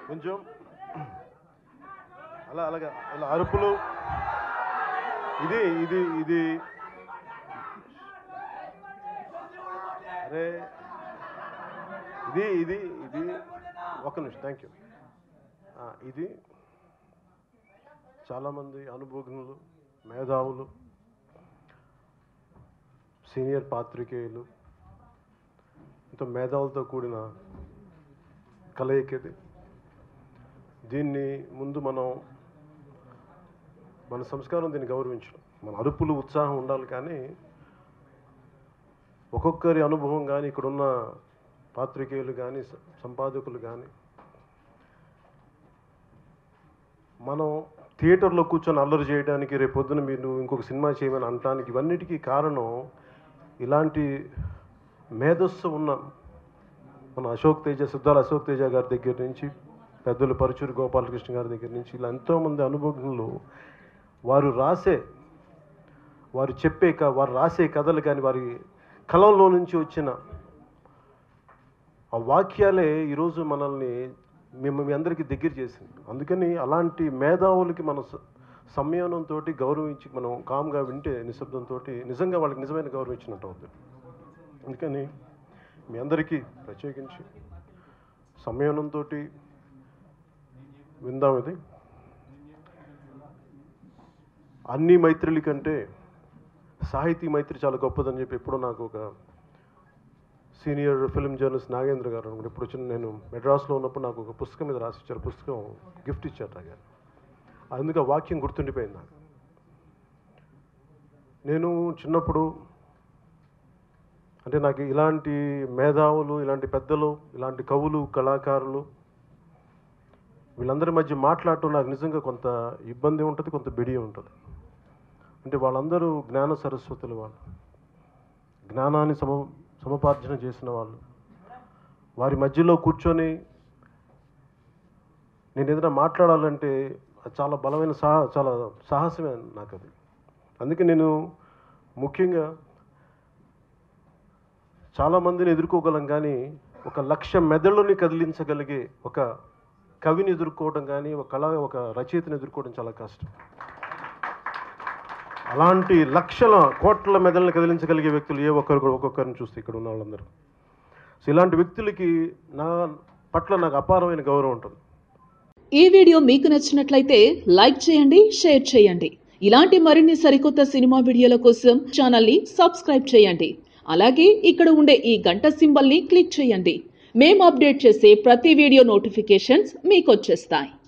కొంచెం అలా అలాగా ఇలా అరుపులు ఇది ఇది ఇది అరే ఇది ఇది ఇది ఒక్క నిమిషం థ్యాంక్ యూ ఇది చాలామంది అనుభవజ్ఞులు మేధావులు సీనియర్ పాత్రికేయులు ఎంతో మేధావులతో కూడిన కలయిక ఇది దీన్ని ముందు మనం మన సంస్కారం దీన్ని గౌరవించడం మన అరుపులు ఉత్సాహం ఉండాలి కానీ ఒక్కొక్కరి అనుభవం కానీ ఇక్కడున్న పాత్రికేయులు కానీ స- సంపాదకులు కానీ మనం థియేటర్లో కూర్చొని అల్లరి చేయడానికి రేపు పొద్దున మీరు ఇంకొక సినిమా చేయమని అనటానికి ఇవన్నిటికీ కారణం ఇలాంటి మేధస్సు ఉన్న మన అశోక్ తేజ సిద్ధాల అశోక్ తేజ గారి దగ్గర నుంచి పెద్దలు పరుచూరి గోపాలకృష్ణ గారి దగ్గర నుంచి ఇలా ఎంతోమంది అనుభవజ్ఞులు వారు రాసే వారు చెప్పే క వారు రాసే కథలు కానీ వారి కలంలో నుంచి వచ్చిన ఆ వాక్యాలే ఈరోజు మనల్ని మేము మీ అందరికీ దగ్గర చేసింది అందుకని అలాంటి మేధావులకి మన స- సంయమనంతో గౌరవించి మనం కామ్గా వింటే నిశ్శబ్దంతో నిజంగా వాళ్ళకి నిజమైన గౌరవం ఇచ్చినట్టు అవుతుంది అందుకని మీ అందరికీ ప్రత్యేకించి సంయమనంతో విందాం ఇది అన్ని మైత్రుల కంటే సాహితీ మైత్రి చాలా గొప్పదని చెప్పి ఎప్పుడో నాకు ఒక సీనియర్ ఫిల్మ్ జర్నలిస్ట్ నాగేంద్ర గారు అనుకుంటే ఇప్పుడు వచ్చిన నేను మెడ్రాస్లో ఉన్నప్పుడు నాకు ఒక పుస్తకం మీద రాసి ఇచ్చారు పుస్తకం గిఫ్ట్ ఇచ్చారు నాకు అందుకే ఆ వాక్యం గుర్తుండిపోయింది నాకు నేను చిన్నప్పుడు అంటే నాకు ఇలాంటి మేధావులు ఇలాంటి పెద్దలు ఇలాంటి కవులు కళాకారులు వీళ్ళందరి మధ్య మాట్లాడటం నాకు నిజంగా కొంత ఇబ్బంది ఉంటుంది కొంత బిడి ఉంటుంది అంటే వాళ్ళందరూ జ్ఞాన సరస్వతులు వాళ్ళు జ్ఞానాన్ని సమ సమపార్జన చేసిన వాళ్ళు వారి మధ్యలో కూర్చొని నేను ఏదైనా మాట్లాడాలంటే అది చాలా బలమైన సాహ చాలా సాహసమే నాకు అది అందుకే నేను ముఖ్యంగా చాలామందిని ఎదుర్కోగలం కానీ ఒక లక్ష మెదళ్ళని కదిలించగలిగే ఒక కవిని ఎదుర్కోవడం కానీ ఒక కళ ఒక రచయితని ఎదుర్కోవడం చాలా కష్టం అలాంటి లక్షల కోట్ల మెదళ్ళని కదిలించగలిగే వ్యక్తులు ఏ ఒక్కరు కూడా ఒక్కొక్కరిని చూస్తే ఇక్కడ ఉన్న వాళ్ళందరూ సో ఇలాంటి వ్యక్తులకి నా పట్ల నాకు అపారమైన గౌరవం ఉంటుంది ఈ వీడియో మీకు నచ్చినట్లయితే లైక్ చేయండి షేర్ చేయండి ఇలాంటి మరిన్ని సరికొత్త సినిమా వీడియోల కోసం ఛానల్ని సబ్స్క్రైబ్ చేయండి అలాగే ఇక్కడ ఉండే ఈ గంట సింబల్ని క్లిక్ చేయండి మేము అప్డేట్ చేసే ప్రతి వీడియో నోటిఫికేషన్స్ మీకు వచ్చేస్తాయి